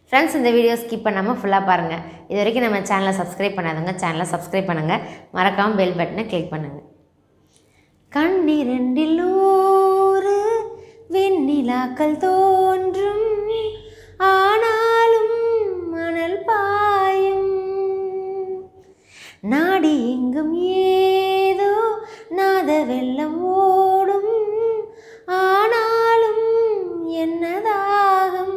friends இந்த video skip பண்ணாமல் ஃபுல்லாக பாருங்கள் இது வரைக்கும் நம்ம சேனலை சப்ஸ்கிரைப் பண்ணாதவங்க சேனலை சப்ஸ்கிரைப் பண்ணுங்கள் மறக்காமல் பெல் பட்டனை கிளிக் பண்ணுங்கள் கண்ணிரண்டில் ஊறு வெண்ணிலாக்கள் தோன்றும் ஆனாலும் மணல் பாயும் நாடி எங்கும் ஏதோ நாத வெள்ளம் ஓடும் ஆனாலும் என்னதாகும்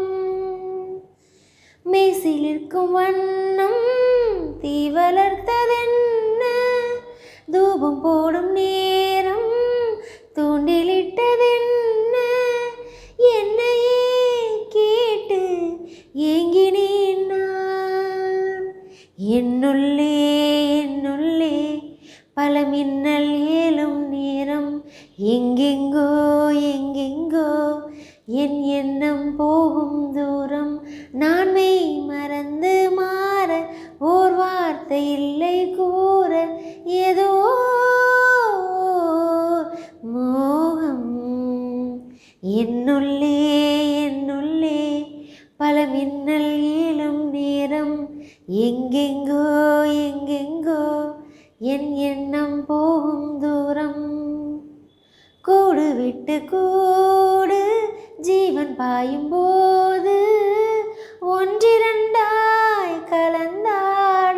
மெய்சிலிருக்கும் வண்ணம் தீ வளர்த்ததென்ன தூபம் போடும் நேரம் தூண்டிலிட்டதென்ன என்னையே கேட்டு ஏங்கினேன் நான் என்னுள்ளே என்னுள்ளே பல மின்னல் ஏலும் நேரம் எங்கெங்கோ எங்கெங்கோ என் எண்ணம் போகும் தூரம் நான் மெய் மறந்து மாற ஓர் வார்த்தை இல்லை கூற ஏதோ மோகம் என்னுள்ளே என்னுள்ளே பல மின்னல் ஏலும் நேரம் எங்கெங்கோ எங்கெங்கோ என் எண்ணம் போகும் தூரம் கூடு விட்டு கூடு ஜீவன் பாயும் போது ஒன்றிரண்டாய் கலந்தாட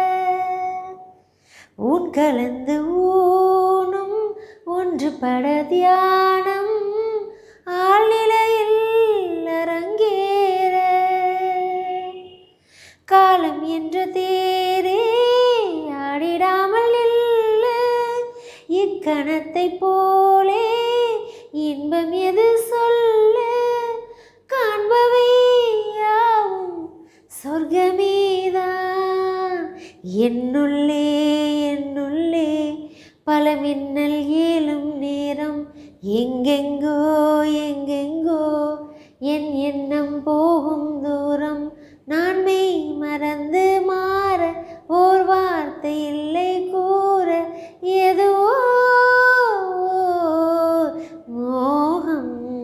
ஊன் கலந்து ஊனும் ஒன்றுபட தியானம் ஆழ்நிலையில் அரங்கேற காலம் என்ற தேரே ஆடிடாமல் நில்லு இக்கணத்தை போலே இன்பம் எது சொல்லு காண்பவை யாவும் சொர்க்கமேதான் என்னுள்ளே என்னுள்ளே பல மின்னல் ஏலும் நேரம் எங்கெங்கோ எங்கெங்கோ என் எண்ணம் போகும் தூரம் நான் மெய் மறந்து மாற ஓர் வார்த்தை இல்லை கூற ஏதோ மோகம்